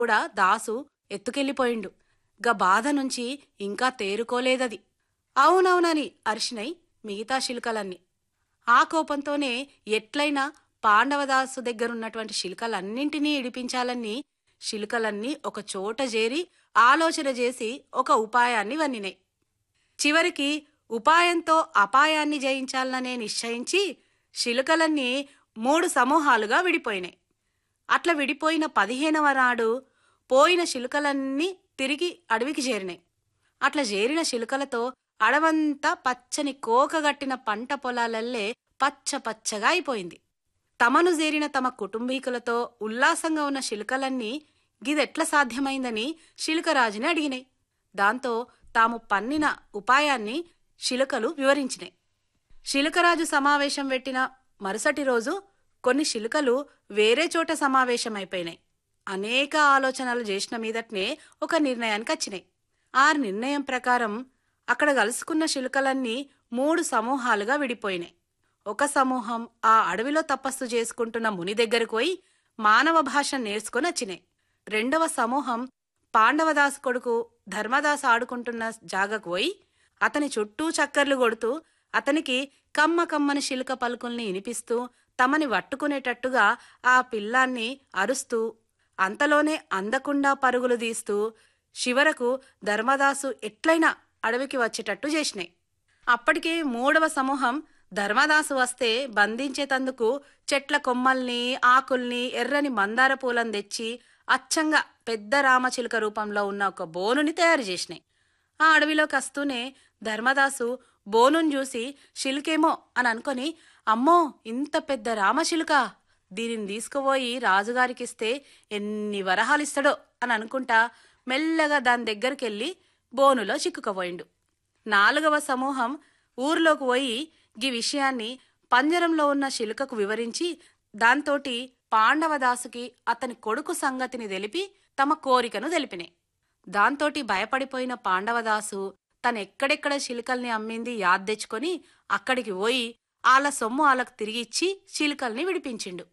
కూడా దాసు ఎత్తుకెళ్ళిపోయిండు గా బాధ నుంచి ఇంకా తేరుకోలేదది అవునవునని అరిషినై మిగతా శిల్కలన్నీ ఆ కోపంతోనే ఎట్లయినా పాండవదాసు దగ్గరున్నటువంటి శిల్కలన్నింటినీ ఇడిపించాలని శిల్కలన్నీ ఒక చోట చేరి ఆలోచన చేసి ఒక ఉపాయాన్ని వన్నినాయి చివరికి ఉపాయంతో అపాయాన్ని జయించాలనే నిశ్చయించి శిలుకలన్నీ మూడు సమూహాలుగా విడిపోయినాయి అట్లా విడిపోయిన పదిహేనవ నాడు పోయిన శిలుకలన్నీ తిరిగి అడవికి చేరినాయి అట్లా చేరిన శిలుకలతో అడవంతా పచ్చని కోకగట్టిన పంట పొలాలల్లే పచ్చ పచ్చగా అయిపోయింది తమను చేరిన తమ కుటుంబీకులతో ఉల్లాసంగా ఉన్న శిలుకలన్నీ గిదెట్ల సాధ్యమైందని శిలుకరాజుని అడిగినాయి దాంతో తాము పన్నిన ఉపాయాన్ని శిలుకలు వివరించినాయి శిలుకరాజు సమావేశం పెట్టిన మరుసటి రోజు కొన్ని శిలుకలు వేరే చోట సమావేశమైపోయినాయి అనేక ఆలోచనలు చేసిన మీదట్నే ఒక నిర్ణయానికి వచ్చినాయి ఆ నిర్ణయం ప్రకారం అక్కడ కలుసుకున్న శిలుకలన్నీ మూడు సమూహాలుగా విడిపోయినాయి ఒక సమూహం ఆ అడవిలో తపస్సు చేసుకుంటున్న ముని దగ్గరకు పోయి మానవ భాష నేర్చుకొని వచ్చినాయి రెండవ సమూహం పాండవదాసు కొడుకు ధర్మదాస్ ఆడుకుంటున్న జాగకు పోయి అతని చుట్టూ చక్కర్లు కొడుతూ అతనికి కమ్మ కమ్మని శిలుక పలుకుల్ని వినిపిస్తూ తమని వట్టుకునేటట్టుగా ఆ పిల్లాన్ని అరుస్తూ అంతలోనే అందకుండా పరుగులు తీస్తూ చివరకు ధర్మదాసు ఎట్లయినా అడవికి వచ్చేటట్టు చేసినాయి అప్పటికే మూడవ సమూహం ధర్మదాసు వస్తే బంధించేతందుకు చెట్ల కొమ్మల్ని ఆకుల్ని ఎర్రని మందార పూలను తెచ్చి అచ్చంగా పెద్ద రామచిలుక రూపంలో ఉన్న ఒక బోనుని తయారు చేసినాయి ఆ అడవిలోకి వస్తూనే ధర్మదాసు బోనుని చూసి శిలుకేమో అని అనుకొని అమ్మో ఇంత పెద్ద రామచిలుక దీనిని తీసుకుపోయి రాజుగారికిస్తే ఎన్ని వరహాలిస్తాడో అని అనుకుంటా మెల్లగా దాని దగ్గరికెళ్ళి బోనులో చిక్కుకుపోయిండు నాలుగవ సమూహం ఊర్లోకి పోయి గీ విషయాన్ని పంజరంలో ఉన్న శిలుకకు వివరించి దాంతోటి పాండవదాసుకి అతని కొడుకు సంగతిని తెలిపి తమ కోరికను తెలిపినాయి దాంతోటి భయపడిపోయిన పాండవదాసు తనెక్కడెక్కడ శిలుకల్ని అమ్మింది యాద్ తెచ్చుకొని అక్కడికి పోయి ఆళ్ళ సొమ్ము ఆళ్ళకు తిరిగిచ్చి చిలుకల్ని విడిపించిండు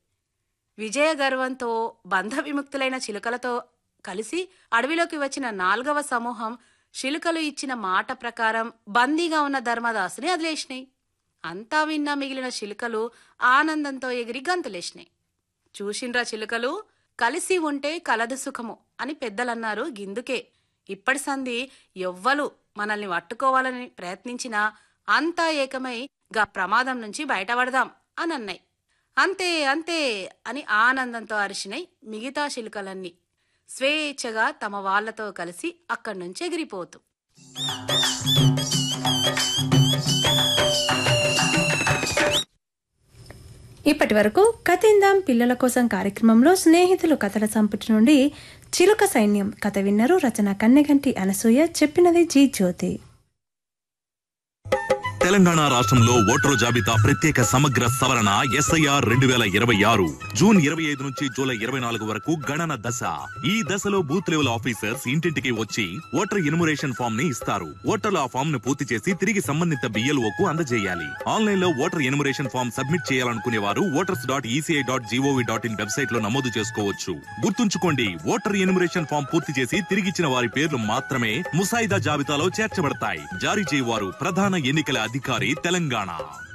విజయ గర్వంతో బంధ విముక్తులైన చిలుకలతో కలిసి అడవిలోకి వచ్చిన నాల్గవ సమూహం చిలుకలు ఇచ్చిన మాట ప్రకారం బందీగా ఉన్న ధర్మదాసుని వదిలేసినాయి అంతా విన్నా మిగిలిన చిలుకలు ఆనందంతో ఎగిరి గంతులేసినాయి చూసిండ్రా చిలుకలు కలిసి ఉంటే కలదు సుఖము అని పెద్దలన్నారు గిందుకే ఇప్పటి సంధి ఎవ్వలు మనల్ని పట్టుకోవాలని ప్రయత్నించినా అంతా ఏకమై గా ప్రమాదం నుంచి బయటపడదాం అని అన్నాయి అంతే అంతే అని ఆనందంతో అరిచినాయి మిగతా చిలుకలన్నీ స్వేచ్ఛగా తమ వాళ్లతో కలిసి అక్కడి నుంచి ఎగిరిపోతూ ఇప్పటి వరకు కథిందాం పిల్లల కోసం కార్యక్రమంలో స్నేహితులు కథల సంపుటి నుండి చిలుక సైన్యం కథ విన్నరు రచన కన్నెగంటి అనసూయ చెప్పినది జీ జ్యోతి తెలంగాణ రాష్ట్రంలో ఓటరు జాబితా ప్రత్యేక సమగ్ర సవరణ ఎస్ఐఆర్ రెండు వేల ఇరవై ఆరు జూన్ ఇరవై ఐదు నుంచి జూలై ఇరవై నాలుగు వరకు గణన దశ ఈ దశలో బూత్ లెవెల్ ఆఫీసర్స్ ఇంటింటికి వచ్చి ఓటర్ ఇన్మురేషన్ ఫామ్ ని ఇస్తారు ఓటర్లు ఆ ఫామ్ ను పూర్తి చేసి తిరిగి సంబంధిత బిఎల్ఓ కు అందజేయాలి ఆన్లైన్ లో ఓటర్ ఇన్మురేషన్ ఫామ్ సబ్మిట్ చేయాలనుకునే వారు voters dot ECI dot GOV dot in website లో నమోదు చేసుకోవచ్చు గుర్తుంచుకోండి ఓటర్ ఇన్మురేషన్ ఫామ్ పూర్తి చేసి తిరిగిచ్చిన వారి పేర్లు మాత్రమే ముసాయిదా జాబితాలో చేర్చబడతాయి జారీ చేయవారు ప్రధాన ఎన్నికల అధికారి తెలంగాణ